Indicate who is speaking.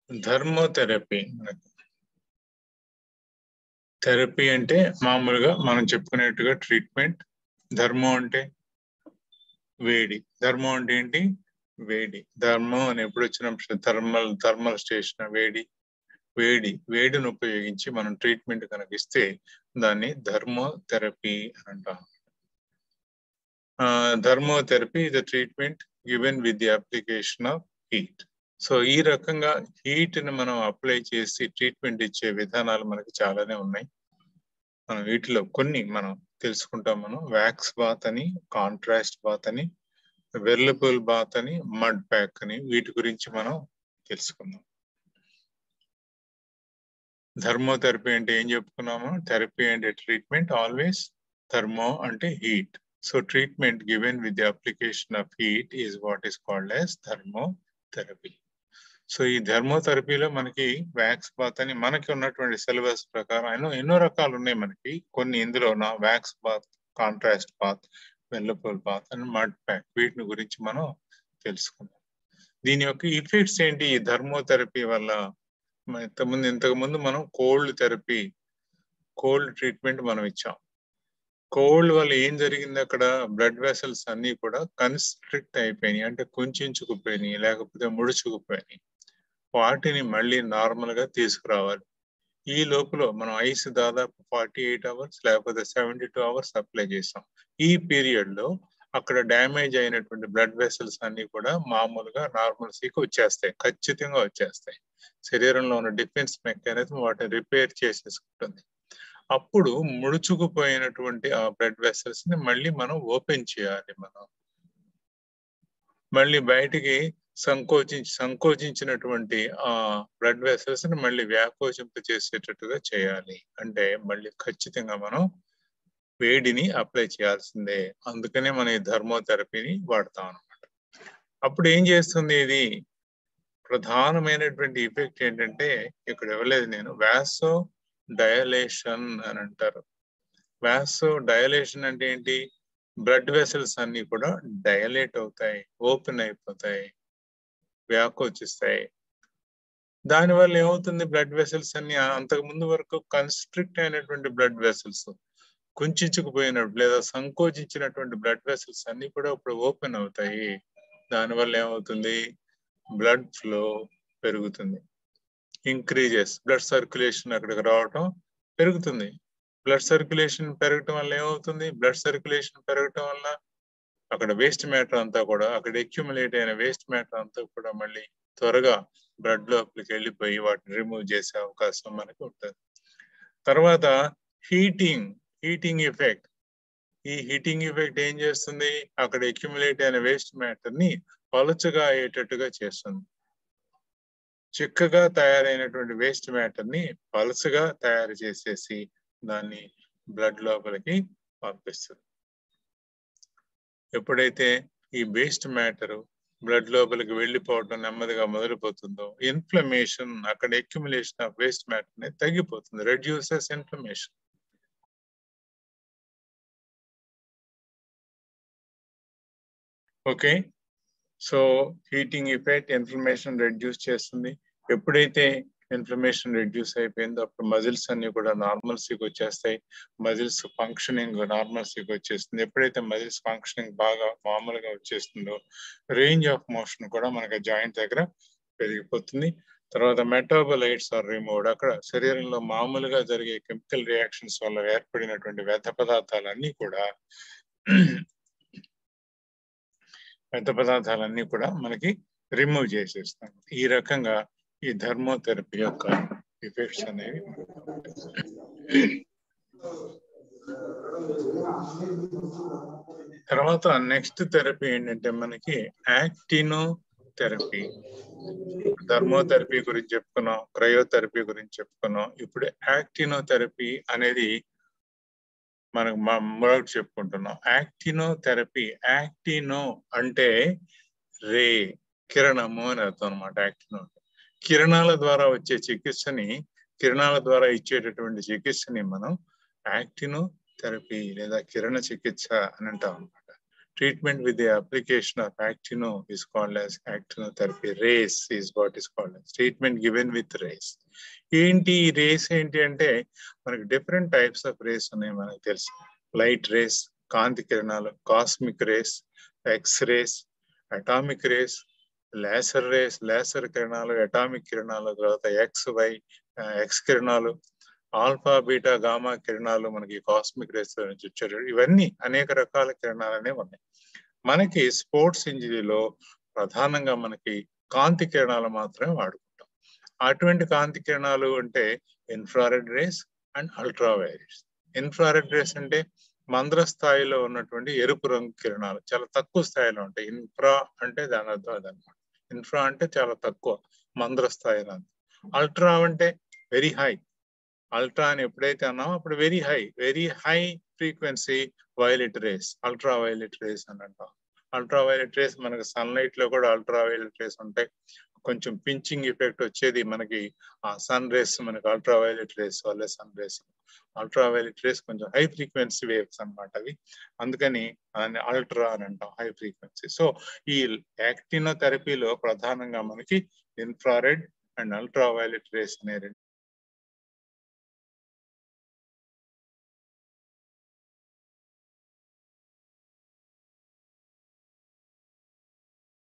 Speaker 1: ధర్మోథెరపీ therapy అంటే మామూలుగా మనం చెప్పుకునేట్టుగా ట్రీట్మెంట్ ధర్మం అంటే వేడి ధర్మం అంటే ఏంటి వేడి ధర్మం అని ఎప్పుడు వచ్చినప్పుడు థర్మల్ థర్మల్ స్టేషన్ వేడి వేడి వేడిని ఉపయోగించి మనం ట్రీట్మెంట్ కనుక ఇస్తే దాన్ని ధర్మోథెరపీ అని అంటాం thermotherapy the treatment given with the application of heat so ఈ రకంగా హీట్ ని మనం అప్లై చేసి ట్రీట్మెంట్ ఇచ్చే విధానాలు మనకి చాలానే ఉన్నాయి మనం వీటిలో కొన్ని మనం తెలుసుకుంటాం మనం వ్యాక్స్ బాత్ అని కాంట్రాస్ట్ బాత్ అని వెర్లబుల్ బాత్ అని మడ్ ప్యాక్ అని వీటి గురించి మనం తెలుసుకుందాం థర్మోథెరపీ అంటే ఏం చెప్పుకున్నాము థెరపీ అంటే ట్రీట్మెంట్ ఆల్వేస్ థర్మో అంటే heat so treatment given with the application of heat is what is called as thermotherapy so ఈ థర్మోథెరపీలో మనకి వ్యాక్స్ బాత్ అని మనకి ఉన్నటువంటి సిలబస్ ప్రకారం ఎన్నో ఎన్నో రకాలు ఉన్నాయి మనకి కొన్ని ఇందులో నా wax bath contrast bath whirlpool bath అని మడ్ ప్యాక్ వీటిని గురించి మనం తెలుసుకుందాం దీని యొక్క ఇఫెక్ట్స్ ఏంటి ఈ థర్మోథెరపీ వల్ల ఇంతకుముందు ఇంతకుముందు మనం కోల్డ్ థెరపీ కోల్డ్ ట్రీట్మెంట్ మనం ఇచ్చాం కోల్డ్ వల్ల ఏం జరిగింది అక్కడ బ్లడ్ వెసల్స్ అన్ని కూడా కన్స్ట్రిక్ట్ అయిపోయినాయి అంటే కుంచుకుపోయినాయి లేకపోతే ముడుచుకుపోయినాయి వాటిని మళ్ళీ నార్మల్ గా తీసుకురావాలి ఈ లోపల మనం ఐస్ దాదాపు ఫార్టీ ఎయిట్ అవర్స్ లేకపోతే సెవెంటీ టూ అవర్స్ అప్లై చేసాం ఈ పీరియడ్ లో అక్కడ డ్యామేజ్ అయినటువంటి బ్లడ్ వెసల్స్ అన్ని కూడా మామూలుగా నార్మల్సీకి వచ్చేస్తాయి ఖచ్చితంగా వచ్చేస్తాయి శరీరంలో ఉన్న డిఫెన్స్ మెకానిజం వాటిని రిపేర్ చేసేసుకుంటుంది అప్పుడు ముడుచుకుపోయినటువంటి ఆ బ్లడ్ వెసల్స్ ని మళ్ళీ మనం ఓపెన్ చేయాలి మనం మళ్ళీ బయటికి సంకోచించి సంకోచించినటువంటి ఆ బ్లడ్ వెసల్స్ ని మళ్ళీ వ్యాకోచింప చేసేటట్టుగా చేయాలి అంటే మళ్ళీ ఖచ్చితంగా మనం వేడిని అప్లై చేయాల్సిందే అందుకనే మనం ఈ ధర్మోథెరపీని వాడతాం అనమాట అప్పుడు ఏం చేస్తుంది ఇది ప్రధానమైనటువంటి ఎఫెక్ట్ ఏంటంటే ఇక్కడ ఇవ్వలేదు నేను వ్యాసో డయలేషన్ అని అంటారు వ్యాసో డయలేషన్ అంటే ఏంటి బ్లడ్ వెసల్స్ అన్ని కూడా డయలేట్ అవుతాయి ఓపెన్ అయిపోతాయి వ్యాకోచిస్తాయి దానివల్ల ఏమవుతుంది బ్లడ్ వెసల్స్ అన్ని అంతకు ముందు వరకు కన్స్ట్రిక్ట్ అయినటువంటి బ్లడ్ వెసల్స్ కుంచుకుపోయినట్టు లేదా సంకోచించినటువంటి బ్లడ్ వెసల్స్ అన్ని కూడా ఇప్పుడు ఓపెన్ అవుతాయి దానివల్ల ఏమవుతుంది బ్లడ్ ఫ్లో పెరుగుతుంది ఇంక్రీజెస్ బ్లడ్ సర్క్యులేషన్ అక్కడికి రావటం పెరుగుతుంది బ్లడ్ సర్క్యులేషన్ పెరగటం వల్ల ఏమవుతుంది బ్లడ్ సర్క్యులేషన్ పెరగటం వల్ల అక్కడ వేస్ట్ మ్యాటర్ అంతా కూడా అక్కడ ఎక్యుములేట్ అయిన వేస్ట్ మ్యాటర్ అంతా కూడా మళ్ళీ త్వరగా బ్లడ్ లోపలికి వెళ్ళిపోయి వాటిని రిమూవ్ చేసే అవకాశం మనకి ఉంటుంది తర్వాత హీటింగ్ హీటింగ్ ఎఫెక్ట్ ఈ హీటింగ్ ఎఫెక్ట్ ఏం చేస్తుంది అక్కడ ఎక్యుములేట్ అయిన వేస్ట్ మ్యాటర్ ని పలుచగా అయ్యేటట్టుగా చేస్తుంది చిక్కగా తయారైనటువంటి వేస్ట్ మ్యాటర్ ని పలుచగా తయారు చేసేసి దాన్ని బ్లడ్ లోపలికి పంపిస్తుంది ఎప్పుడైతే ఈ వేస్ట్ మ్యాటర్ బ్లడ్ లోపలికి వెళ్ళిపోవడం నెమ్మదిగా మొదలుపోతుందో ఇన్ఫ్లమేషన్ అక్కడ ఎక్యుములేషన్ ఆఫ్ వేస్ట్ మ్యాటర్ ని తగ్గిపోతుంది reduces inflammation okay so heating effect inflammation reduce చేస్తుంది ఎప్పుడైతే ఇన్ఫ్లమేషన్ రెడ్యూస్ అయిపోయిందో అప్పుడు మజిల్స్ అన్ని కూడా నార్మల్సీకి వచ్చేస్తాయి మజిల్స్ ఫంక్షనింగ్ నార్మల్సీకి వచ్చేస్తుంది ఎప్పుడైతే మజిల్స్ ఫంక్షనింగ్ బాగా మామూలుగా వచ్చేస్తుందో రేంజ్ ఆఫ్ మోషన్ కూడా మనకి జాయింట్ దగ్గర పెరిగిపోతుంది తర్వాత మెటాబలైట్స్ ఆర్ రిమూవ్డ్ అక్కడ శరీరంలో మామూలుగా జరిగే కెమికల్ రియాక్షన్స్ వల్ల ఏర్పడినటువంటి వ్యర్థ పదార్థాలన్నీ కూడా వ్యర్థ పదార్థాలన్నీ కూడా మనకి రిమూవ్ చేసేస్తాం ఈ రకంగా ఈ ధర్మోథెరపీ యొక్క ఎఫెక్ట్స్ అనేవి తర్వాత నెక్స్ట్ థెరపీ ఏంటంటే మనకి యాక్టినో థెరపీ ధర్మోథెరపీ గురించి చెప్పుకున్నాం క్రయోథెరపీ గురించి చెప్పుకున్నాం ఇప్పుడు యాక్టినో థెరపీ అనేది మనకు మరొకటి చెప్పుకుంటున్నాం యాక్టినో థెరపీ యాక్టినో అంటే రే కిరణము అని అర్థం అనమాట యాక్టినో కిరణాల ద్వారా వచ్చే చికిత్సని కిరణాల ద్వారా ఇచ్చేటటువంటి చికిత్సని మనం యాక్టినో థెరపీ లేదా కిరణ చికిత్స అని అంటాం అనమాట treatment with the application of actino is called as actinotherapy. Race is what is called as treatment given with race. ఏంటి రేస్ ఏంటి అంటే మనకి డిఫరెంట్ టైప్స్ ఆఫ్ రేస్ ఉన్నాయి మనకు తెలుసు లైట్ రేస్ కాంతి కిరణాలు cosmic rays X rays atomic rays laser rays laser కిరణాలు అటామిక్ కిరణాలు తర్వాత ఎక్స్ వై ఎక్స్ కిరణాలు ఆల్ఫా బీటా గామా కిరణాలు మనకి కాస్మిక్ రేస్ నుంచి వచ్చారు ఇవన్నీ అనేక రకాల కిరణాలనే ఉన్నాయి మనకి స్పోర్ట్స్ ఇంజనీలో ప్రధానంగా మనకి కాంతి కిరణాలు మాత్రమే వాడుకుంటాం అటువంటి కాంతి కిరణాలు అంటే infrared rays and ultra violets infrared rays అంటే మంద్ర స్థాయిలో ఉన్నటువంటి ఎరుపు రంగు కిరణాలు చాలా తక్కువ స్థాయిలో ఉంటాయి ఇన్ఫ్రా అంటే దాని అర్థం అదనమాట ఇన్ఫ్రా అంటే చాలా తక్కువ మంద్ర స్థాయిలో అల్ట్రా అంటే వెరీ హై అల్ట్రా అని ఎప్పుడైతే అన్నామో అప్పుడు very high very high frequency violet rays ultra violet rays అని అంటాం అల్ట్రా వైలెట్ రేస్ మనకి సన్లైట్ లో కూడా అల్ట్రా వైలెట్ రేస్ ఉంటాయి కొంచెం పించింగ్ ఎఫెక్ట్ వచ్చేది మనకి ఆ సన్ రేస్ మనకి అల్ట్రా వైలెట్ రేస్ వల్లే sun rays ultra violet rays కొంచెం హై ఫ్రీక్వెన్సీ వేవ్స్ అనమాట అవి అందుకని అల్ట్రా అని అంటాం హై ఫ్రీక్వెన్సీ సో ఈ యాక్టినోథెరపీలో ప్రధానంగా మనకి infrared and ultra violet rays అనే